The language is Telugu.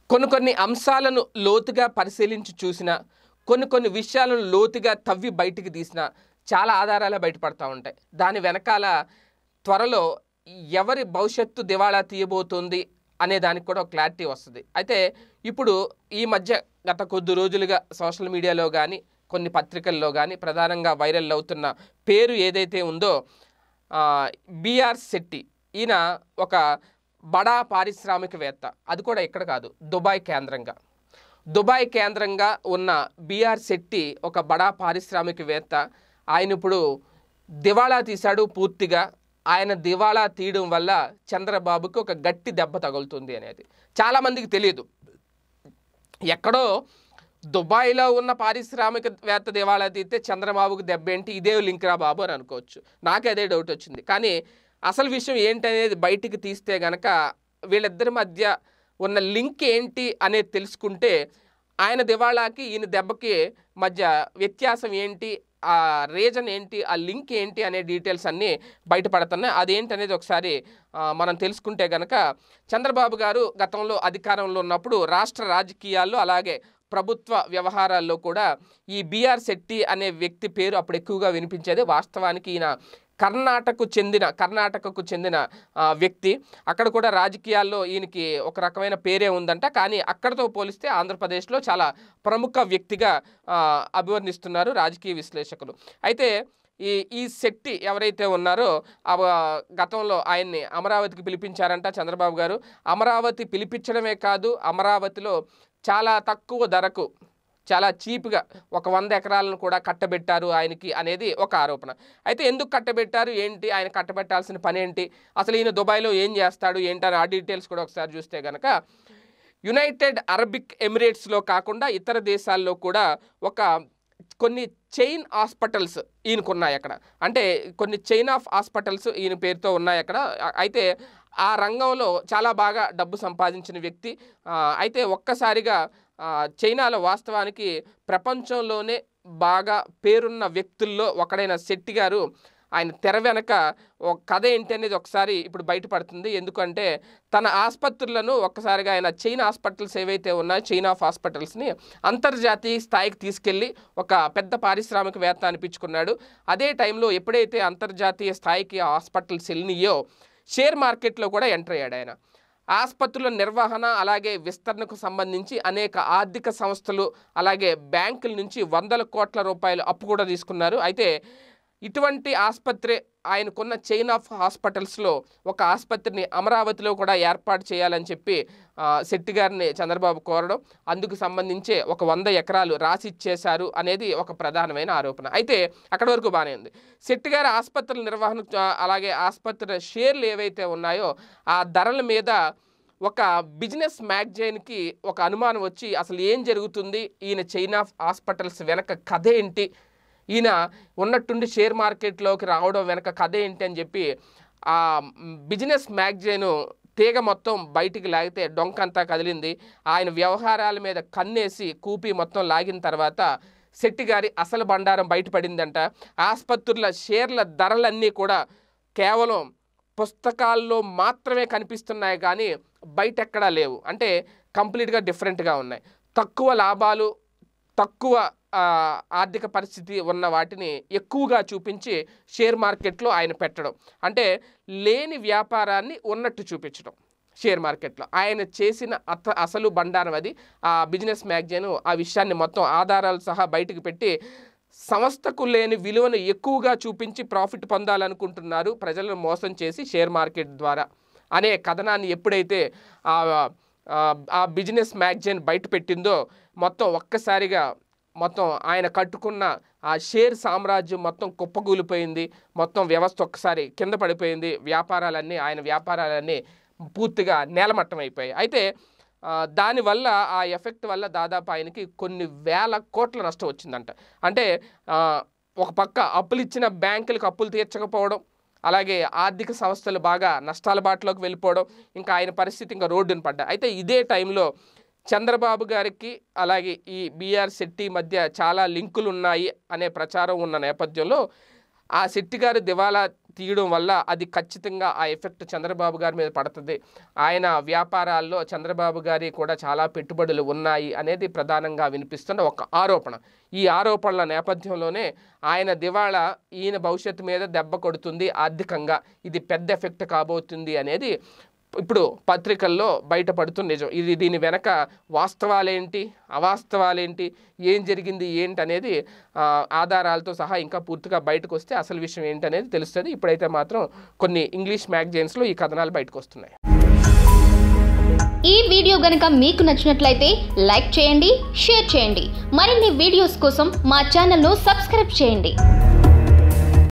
కొన్ని కొన్ని అంశాలను లోతుగా పరిశీలించి చూసిన కొన్ని కొన్ని విషయాలను లోతుగా తవ్వి బయటికి తీసిన చాలా ఆధారాలు బయటపడతా ఉంటాయి దాని వెనకాల త్వరలో ఎవరి భవిష్యత్తు దివాళా తీయబోతుంది అనే దానికి కూడా ఒక క్లారిటీ వస్తుంది అయితే ఇప్పుడు ఈ మధ్య గత కొద్ది రోజులుగా సోషల్ మీడియాలో కానీ కొన్ని పత్రికల్లో కానీ ప్రధానంగా వైరల్ అవుతున్న పేరు ఏదైతే ఉందో బిఆర్ శెట్టి ఈయన ఒక బడా పారిశ్రామికవేత్త అది కూడా ఇక్కడ కాదు దుబాయ్ కేంద్రంగా దుబాయ్ కేంద్రంగా ఉన్న బిఆర్ శెట్టి ఒక బడా పారిశ్రామికవేత్త ఆయన ఇప్పుడు దివాళా తీశాడు పూర్తిగా ఆయన దివాళా తీయడం వల్ల చంద్రబాబుకి ఒక గట్టి దెబ్బ తగులుతుంది అనేది చాలామందికి తెలియదు ఎక్కడో దుబాయ్లో ఉన్న పారిశ్రామికవేత్త దివాళా తీస్తే చంద్రబాబుకి దెబ్బ ఏంటి ఇదే లింక్ రా బాబు అని అనుకోవచ్చు నాకే అదే డౌట్ వచ్చింది కానీ అసలు విషయం ఏంటనేది బయటికి తీస్తే గనక వీళ్ళిద్దరి మధ్య ఉన్న లింక్ ఏంటి అనేది తెలుసుకుంటే ఆయన దివాళాకి ఈయన దెబ్బకి మధ్య వ్యత్యాసం ఏంటి ఆ రీజన్ ఏంటి ఆ లింక్ ఏంటి అనే డీటెయిల్స్ అన్నీ బయటపడుతున్నాయి అదేంటి అనేది ఒకసారి ఆ, మనం తెలుసుకుంటే గనక చంద్రబాబు గారు గతంలో అధికారంలో ఉన్నప్పుడు రాష్ట్ర రాజకీయాల్లో అలాగే ప్రభుత్వ వ్యవహారాల్లో కూడా ఈ బీఆర్ శెట్టి అనే వ్యక్తి పేరు అప్పుడు ఎక్కువగా వినిపించేది వాస్తవానికి ఈయన కర్ణాటకకు చెందిన కర్ణాటకకు చెందిన ఆ, వ్యక్తి అక్కడ కూడా రాజకీయాల్లో ఈయనకి ఒక రకమైన పేరే ఉందంట కానీ అక్కడతో పోలిస్తే ఆంధ్రప్రదేశ్లో చాలా ప్రముఖ వ్యక్తిగా ఆ, అభివర్ణిస్తున్నారు రాజకీయ విశ్లేషకులు అయితే ఈ ఈ శెట్టి ఎవరైతే ఉన్నారో ఆ గతంలో ఆయన్ని అమరావతికి పిలిపించారంట చంద్రబాబు గారు అమరావతి పిలిపించడమే కాదు అమరావతిలో చాలా తక్కువ ధరకు చాలా చీప్గా ఒక వంద ఎకరాలను కూడా కట్టబెట్టారు ఆయనకి అనేది ఒక ఆరోపణ అయితే ఎందుకు కట్టబెట్టారు ఏంటి ఆయన కట్టబెట్టాల్సిన పని ఏంటి అసలు ఈయన దుబాయ్లో ఏం చేస్తాడు ఏంటని ఆ డీటెయిల్స్ కూడా ఒకసారి చూస్తే కనుక యునైటెడ్ అరబిక్ ఎమిరేట్స్లో కాకుండా ఇతర దేశాల్లో కూడా ఒక కొన్ని చైన్ హాస్పిటల్స్ ఈయనకు ఉన్నాయి అక్కడ అంటే కొన్ని చైన్ ఆఫ్ హాస్పిటల్స్ ఈయన పేరుతో ఉన్నాయి అక్కడ ఆ- అయితే ఆ రంగంలో చాలా బాగా డబ్బు సంపాదించిన వ్యక్తి ఆ, అయితే ఒక్కసారిగా ఆ, చైనాలో వాస్తవానికి ప్రపంచంలోనే బాగా పేరున్న వ్యక్తుల్లో ఒకడైన శెట్టి గారు ఆయన తెర వెనక ఒక కథ ఏంటి అనేది ఒకసారి ఇప్పుడు బయటపడుతుంది ఎందుకంటే తన ఆసుపత్రులను ఒక్కసారిగా ఆయన చైనా హాస్పిటల్స్ ఏవైతే ఉన్నాయో చైనా ఆఫ్ హాస్పిటల్స్ని అంతర్జాతీయ స్థాయికి తీసుకెళ్ళి ఒక పెద్ద పారిశ్రామికవేత్త అనిపించుకున్నాడు అదే టైంలో ఎప్పుడైతే అంతర్జాతీయ స్థాయికి ఆ హాస్పిటల్స్ వెళ్ళినాయో షేర్ మార్కెట్లో కూడా ఎంటర్ అయ్యాడు ఆయన ఆసుపత్రుల నిర్వహణ అలాగే విస్తరణకు సంబంధించి అనేక ఆర్థిక సంస్థలు అలాగే బ్యాంకుల నుంచి వందల కోట్ల రూపాయలు అప్పు కూడా తీసుకున్నారు అయితే ఇటువంటి ఆసుపత్రి ఆయనకున్న చైన్ ఆఫ్ హాస్పిటల్స్లో ఒక ఆసుపత్రిని అమరావతిలో కూడా ఏర్పాటు చేయాలని చెప్పి ఆ, శెట్టి గారిని చంద్రబాబు కోరడం అందుకు సంబంధించే ఒక వంద ఎకరాలు రాసి ఇచ్చేశారు అనేది ఒక ప్రధానమైన ఆరోపణ అయితే అక్కడి వరకు బాగానే ఉంది శెట్టి గారి ఆసుపత్రుల నిర్వహణ ఆ, అలాగే ఆసుపత్రి షేర్లు ఏవైతే ఉన్నాయో ఆ ధరల మీద ఒక బిజినెస్ మ్యాగజైన్కి ఒక అనుమానం వచ్చి అసలు ఏం జరుగుతుంది ఈయన చైనా హాస్పిటల్స్ వెనక కథ ఏంటి ఈయన ఉన్నట్టుండి షేర్ మార్కెట్లోకి రావడం వెనక కథ ఏంటి అని చెప్పి ఆ బిజినెస్ మ్యాగజైన్ తీగ మొత్తం బయటికి లాగితే డొంకంతా కదిలింది ఆయన వ్యవహారాల మీద కన్నేసి కూపి మొత్తం లాగిన తర్వాత శెట్టి గారి అసలు బండారం బయటపడిందంట ఆసుపత్రుల షేర్ల ధరలన్నీ కూడా కేవలం పుస్తకాల్లో మాత్రమే కనిపిస్తున్నాయి కానీ బయట ఎక్కడా లేవు అంటే కంప్లీట్గా డిఫరెంట్గా ఉన్నాయి తక్కువ లాభాలు తక్కువ ఆ, ఆర్థిక పరిస్థితి ఉన్న వాటిని ఎక్కువగా చూపించి షేర్ మార్కెట్లో ఆయన పెట్టడం అంటే లేని వ్యాపారాన్ని ఉన్నట్టు చూపించడం షేర్ మార్కెట్లో ఆయన చేసిన అత అసలు బండారం అది ఆ బిజినెస్ మ్యాగజైన్ ఆ విషయాన్ని మొత్తం ఆధారాలు సహా బయటకు పెట్టి సంస్థకు లేని విలువను ఎక్కువగా చూపించి ప్రాఫిట్ పొందాలనుకుంటున్నారు ప్రజలను మోసం చేసి షేర్ మార్కెట్ ద్వారా అనే కథనాన్ని ఎప్పుడైతే ఆ ఆ- ఆ బిజినెస్ మ్యాగజైన్ బయట పెట్టిందో మొత్తం ఒక్కసారిగా మొత్తం ఆయన కట్టుకున్న ఆ షేర్ సామ్రాజ్యం మొత్తం కుప్పకూలిపోయింది మొత్తం వ్యవస్థ ఒక్కసారి కింద పడిపోయింది వ్యాపారాలన్నీ ఆయన వ్యాపారాలన్నీ పూర్తిగా నేలమట్టం అయిపోయాయి అయితే ఆ, దానివల్ల ఆ ఎఫెక్ట్ వల్ల దాదాపు ఆయనకి కొన్ని వేల కోట్ల నష్టం వచ్చిందంట అంటే ఆ, ఒక పక్క అప్పులు ఇచ్చిన బ్యాంకులకు అప్పులు తీర్చకపోవడం అలాగే ఆర్థిక సంస్థలు బాగా నష్టాల బాటలోకి వెళ్ళిపోవడం ఇంకా ఆయన పరిస్థితి ఇంకా రోడ్డున పడ్డా అయితే ఇదే టైంలో చంద్రబాబు గారికి అలాగే ఈ బీఆర్ శెట్టి మధ్య చాలా లింకులు ఉన్నాయి అనే ప్రచారం ఉన్న నేపథ్యంలో ఆ శెట్టి గారు దివాలా తీయడం వల్ల అది ఖచ్చితంగా ఆ ఎఫెక్ట్ చంద్రబాబు గారి మీద పడుతుంది ఆయన వ్యాపారాల్లో చంద్రబాబు గారి కూడా చాలా పెట్టుబడులు ఉన్నాయి అనేది ప్రధానంగా వినిపిస్తున్న ఒక ఆరోపణ ఈ ఆరోపణల నేపథ్యంలోనే ఆయన దివాళా ఈయన భవిష్యత్తు మీద దెబ్బ కొడుతుంది ఆర్థికంగా ఇది పెద్ద ఎఫెక్ట్ కాబోతుంది అనేది ఇప్పుడు పత్రికల్లో బయటపడుతున్న నిజం ఇది దీని వెనక వాస్తవాలేంటి అవాస్తవాలేంటి ఏం జరిగింది ఏంటి అనేది ఆ, ఆధారాలతో సహా ఇంకా పూర్తిగా బయటకు వస్తే అసలు విషయం ఏంటి అనేది తెలుస్తుంది ఇప్పుడైతే మాత్రం కొన్ని ఇంగ్లీష్ మ్యాగజైన్స్లో ఈ కథనాలు బయటకు వస్తున్నాయి ఈ వీడియో గనుక మీకు నచ్చినట్లయితే లైక్ చేయండి షేర్ చేయండి మరిన్ని వీడియోస్ కోసం మా ఛానల్ను సబ్స్క్రైబ్ చేయండి